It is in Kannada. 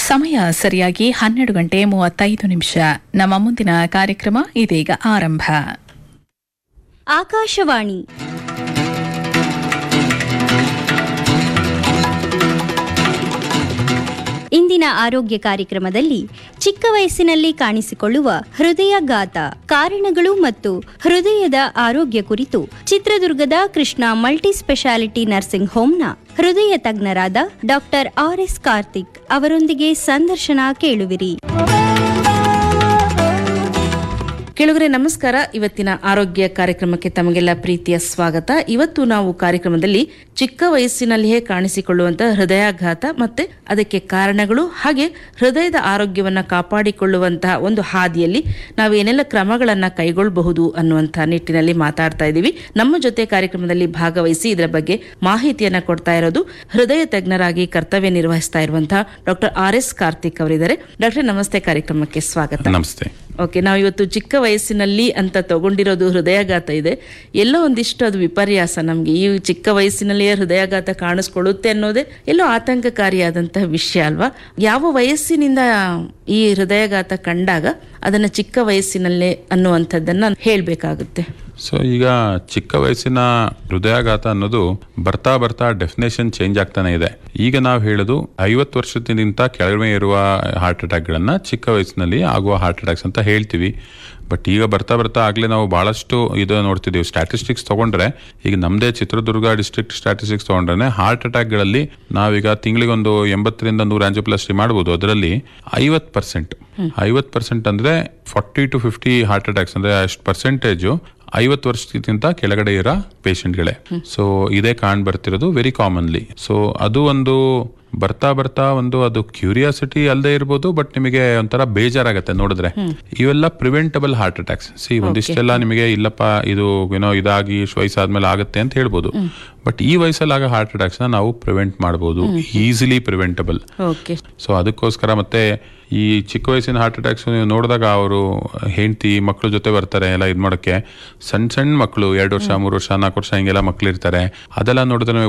ಸಮಯ ಸರಿಯಾಗಿ ಹನ್ನೆರಡು ಗಂಟೆ ಮೂವತ್ತೈದು ನಿಮಿಷ ನಮ್ಮ ಮುಂದಿನ ಕಾರ್ಯಕ್ರಮ ಇದೀಗ ಆರಂಭ ಆಕಾಶವಾಣಿ ಇಂದಿನ ಆರೋಗ್ಯ ಕಾರ್ಯಕ್ರಮದಲ್ಲಿ ಚಿಕ್ಕ ವಯಸ್ಸಿನಲ್ಲಿ ಕಾಣಿಸಿಕೊಳ್ಳುವ ಹೃದಯಘಾತ ಕಾರಣಗಳು ಮತ್ತು ಹೃದಯದ ಆರೋಗ್ಯ ಕುರಿತು ಚಿತ್ರದುರ್ಗದ ಕೃಷ್ಣ ಮಲ್ಟಿ ಸ್ಪೆಷಾಲಿಟಿ ನರ್ಸಿಂಗ್ ಹೋಂನ ಹೃದಯ ತಜ್ಞರಾದ ಡಾಕ್ಟರ್ ಆರ್ ಎಸ್ ಕಾರ್ತಿಕ್ ಅವರೊಂದಿಗೆ ಸಂದರ್ಶನ ಕೇಳುವಿರಿ ಕೆಳಗರೆ ನಮಸ್ಕಾರ ಇವತ್ತಿನ ಆರೋಗ್ಯ ಕಾರ್ಯಕ್ರಮಕ್ಕೆ ತಮಗೆಲ್ಲ ಪ್ರೀತಿಯ ಸ್ವಾಗತ ಇವತ್ತು ನಾವು ಕಾರ್ಯಕ್ರಮದಲ್ಲಿ ಚಿಕ್ಕ ವಯಸ್ಸಿನಲ್ಲಿಯೇ ಕಾಣಿಸಿಕೊಳ್ಳುವಂತಹ ಹೃದಯಾಘಾತ ಮತ್ತೆ ಅದಕ್ಕೆ ಕಾರಣಗಳು ಹಾಗೆ ಹೃದಯದ ಆರೋಗ್ಯವನ್ನ ಕಾಪಾಡಿಕೊಳ್ಳುವಂತಹ ಒಂದು ಹಾದಿಯಲ್ಲಿ ನಾವು ಏನೆಲ್ಲ ಕ್ರಮಗಳನ್ನ ಕೈಗೊಳ್ಳಬಹುದು ಅನ್ನುವಂತಹ ನಿಟ್ಟಿನಲ್ಲಿ ಮಾತಾಡ್ತಾ ಇದ್ದೀವಿ ನಮ್ಮ ಜೊತೆ ಕಾರ್ಯಕ್ರಮದಲ್ಲಿ ಭಾಗವಹಿಸಿ ಇದರ ಬಗ್ಗೆ ಮಾಹಿತಿಯನ್ನ ಕೊಡ್ತಾ ಇರೋದು ಹೃದಯ ತಜ್ಞರಾಗಿ ಕರ್ತವ್ಯ ನಿರ್ವಹಿಸ್ತಾ ಇರುವಂತಹ ಡಾಕ್ಟರ್ ಆರ್ ಎಸ್ ಕಾರ್ತಿಕ್ ಅವರಿದ್ದಾರೆ ಡಾಕ್ಟರ್ ನಮಸ್ತೆ ಕಾರ್ಯಕ್ರಮಕ್ಕೆ ಸ್ವಾಗತ ನಮಸ್ತೆ ಓಕೆ ನಾವು ಇವತ್ತು ಚಿಕ್ಕ ವಯಸ್ಸಿನಲ್ಲಿ ಅಂತ ತಗೊಂಡಿರೋದು ಹೃದಯಾಘಾತ ಇದೆ ಎಲ್ಲೋ ಒಂದಿಷ್ಟು ಅದು ವಿಪರ್ಯಾಸ ನಮಗೆ ಈ ಚಿಕ್ಕ ವಯಸ್ಸಿನಲ್ಲಿಯೇ ಹೃದಯಾಘಾತ ಕಾಣಿಸ್ಕೊಳ್ಳುತ್ತೆ ಅನ್ನೋದೇ ಎಲ್ಲೋ ಆತಂಕಕಾರಿಯಾದಂತಹ ವಿಷಯ ಅಲ್ವಾ ಯಾವ ವಯಸ್ಸಿನಿಂದ ಈ ಹೃದಯಾಘಾತ ಕಂಡಾಗ ಅದನ್ನ ಚಿಕ್ಕ ವಯಸ್ಸಿನಲ್ಲೇ ಅನ್ನುವಂಥದ್ದನ್ನ ಹೇಳ್ಬೇಕಾಗುತ್ತೆ ಸೊ ಈಗ ಚಿಕ್ಕ ವಯಸ್ಸಿನ ಹೃದಯಾಘಾತ ಅನ್ನೋದು ಬರ್ತಾ ಬರ್ತಾ ಡೆಫಿನೇಷನ್ ಚೇಂಜ್ ಆಗ್ತಾನೆ ಇದೆ ಈಗ ನಾವು ಹೇಳೋದು ಐವತ್ತು ವರ್ಷದಿಂದ ಕೆಳಗಡೆ ಇರುವ ಹಾರ್ಟ್ ಅಟ್ಯಾಕ್ಗಳನ್ನ ಚಿಕ್ಕ ವಯಸ್ಸಿನಲ್ಲಿ ಆಗುವ ಹಾರ್ಟ್ ಅಟ್ಯಾಕ್ಸ್ ಅಂತ ಹೇಳ್ತೀವಿ ಬಟ್ ಈಗ ಬರ್ತಾ ಬರ್ತಾ ಆಗ್ಲೇ ನಾವು ಬಹಳಷ್ಟು ಇದು ನೋಡ್ತಿದ್ದೀವಿ ಸ್ಟ್ಯಾಟಿಸ್ಟಿಕ್ಸ್ ತಗೊಂಡ್ರೆ ಈಗ ನಮ್ದೇ ಚಿತ್ರದುರ್ಗ ಡಿಸ್ಟ್ರಿಕ್ಟ್ ಸ್ಟ್ಯಾಟಿಸ್ಟಿಕ್ಸ್ ತಗೊಂಡ್ರೆ ಹಾರ್ಟ್ ಅಟ್ಯಾಕ್ಗಳಲ್ಲಿ ನಾವೀಗ ತಿಂಗಳಿಗೊಂದು ಎಂಬತ್ತರಿಂದ ನೂರ ಆಂಜಿಯೋಪ್ಲಾಸ್ಟಿ ಮಾಡ್ಬೋದು ಅದರಲ್ಲಿ ಐವತ್ತು ಪರ್ಸೆಂಟ್ ಐವತ್ತು ಪರ್ಸೆಂಟ್ ಅಂದ್ರೆ forty to fifty heart attacks ಅಂದ್ರೆ ಅಷ್ಟು ಪರ್ಸೆಂಟೇಜು ಐವತ್ತು ವರ್ಷಕ್ಕಿಂತ ಕೆಳಗಡೆ ಇರೋ ಪೇಷಂಟ್ಗಳೇ ಸೊ ಇದೇ ಕಾಣ್ ಬರ್ತಿರೋದು ವೆರಿ ಕಾಮನ್ಲಿ ಸೊ ಅದು ಒಂದು ಬರ್ತಾ ಬರ್ತಾ ಒಂದು ಅದು ಕ್ಯೂರಿಯಾಸಿಟಿ ಅಲ್ಲದೆ ಇರ್ಬೋದು ಬಟ್ ನಿಮಗೆ ಒಂಥರ ಬೇಜಾರಾಗತ್ತೆ ನೋಡಿದ್ರೆ ಇವೆಲ್ಲ ಪ್ರಿವೆಂಟಬಲ್ ಹಾರ್ಟ್ ಅಟ್ಯಾಕ್ಸ್ ಸಿ ಒಂದಿಷ್ಟೆಲ್ಲ ನಿಮಗೆ ಇಲ್ಲಪ್ಪ ಇದು ಏನೋ ಇದಾಗಿ ಇಷ್ಟು ವಯಸ್ಸಾದ್ಮೇಲೆ ಆಗುತ್ತೆ ಅಂತ ಹೇಳ್ಬೋದು ಬಟ್ ಈ ವಯಸ್ಸಲ್ಲಿ ಆಗೋ ಹಾರ್ಟ್ ಅಟ್ಯಾಕ್ಸ್ ನ ನಾವು ಪ್ರಿವೆಂಟ್ ಮಾಡಬಹುದು ಈಸಿಲಿ ಪ್ರಿವೆಂಟಬಲ್ ಓಕೆ ಸೊ ಅದಕ್ಕೋಸ್ಕರ ಮತ್ತೆ ಈ ಚಿಕ್ಕ ವಯಸ್ಸಿನ ಹಾರ್ಟ್ ಅಟ್ಯಾಕ್ಸ್ ನೀವು ನೋಡಿದಾಗ ಅವರು ಹೆಂಡತಿ ಮಕ್ಕಳ ಜೊತೆ ಬರ್ತಾರೆ ಎಲ್ಲ ಇದು ಮಾಡೋಕ್ಕೆ ಸಣ್ಣ ಸಣ್ಣ ಮಕ್ಕಳು ಎರಡು ವರ್ಷ ಮೂರು ವರ್ಷ ನಾಲ್ಕು ವರ್ಷ ಹಿಂಗೆಲ್ಲ ಮಕ್ಳು ಇರ್ತಾರೆ ಅದೆಲ್ಲ ನೋಡಿದ್ರೆ